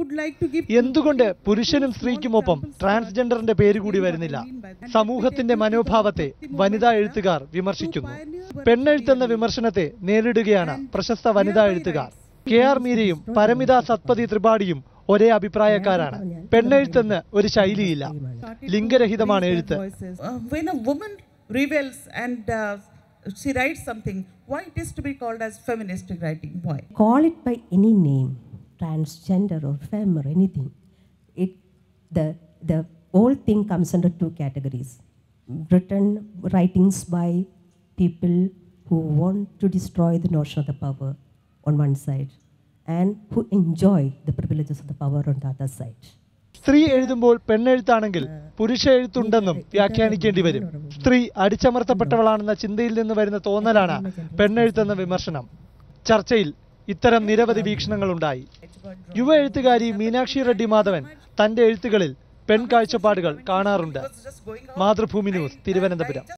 would like to give എന്തുകൊണ്ട് പുരുഷനും സ്ത്രീക്കുമൊപ്പം ട്രാൻസ്ജെൻഡറിന്റെ പേര് കൂടി വരുന്നില്ല സമൂഹത്തിന്റെ മനോഭാവത്തെ വനിതാ എഴുത്തുകാർ വിമർശിക്കുന്നു പെണ്ണെഴുത്തെന്ന വിമർശനത്തെ നേരിടുകയാണ് പ്രശസ്ത വനിതാ എഴുത്തുകാർ കെ ആർ മീരയും പരമിത സത്പതി ത്രിപാഠിയും ഒരേ അഭിപ്രായക്കാരാണ് പെണ്ണെഴുത്തെന്ന് ഒരു ശൈലിയില്ല ലിംഗരഹിതമാണ് എഴുത്ത് voices. Uh, when a woman rebels and uh, she writes something, why it is to be called as feministic writing? Why? call it by any name, transgender or femme or anything, it the the whole thing comes under two categories: written writings by people who want to destroy the notion of the power on one side, and who enjoy the privileges of the power on the other side. സ്ത്രീ എഴുതുമ്പോൾ പെണ്ണെഴുത്താണെങ്കിൽ പുരുഷ എഴുത്തുണ്ടെന്നും വ്യാഖ്യാനിക്കേണ്ടി വരും സ്ത്രീ അടിച്ചമർത്തപ്പെട്ടവളാണെന്ന ചിന്തയിൽ നിന്ന് വരുന്ന തോന്നലാണ് പെണ്ണെഴുത്തെന്ന വിമർശനം ചർച്ചയിൽ ഇത്തരം നിരവധി വീക്ഷണങ്ങളുണ്ടായി യുവ എഴുത്തുകാരി മീനാക്ഷി റെഡ്ഡി മാധവൻ തന്റെ എഴുത്തുകളിൽ പെൺ കാഴ്ചപ്പാടുകൾ കാണാറുണ്ട് മാതൃഭൂമി ന്യൂസ് തിരുവനന്തപുരം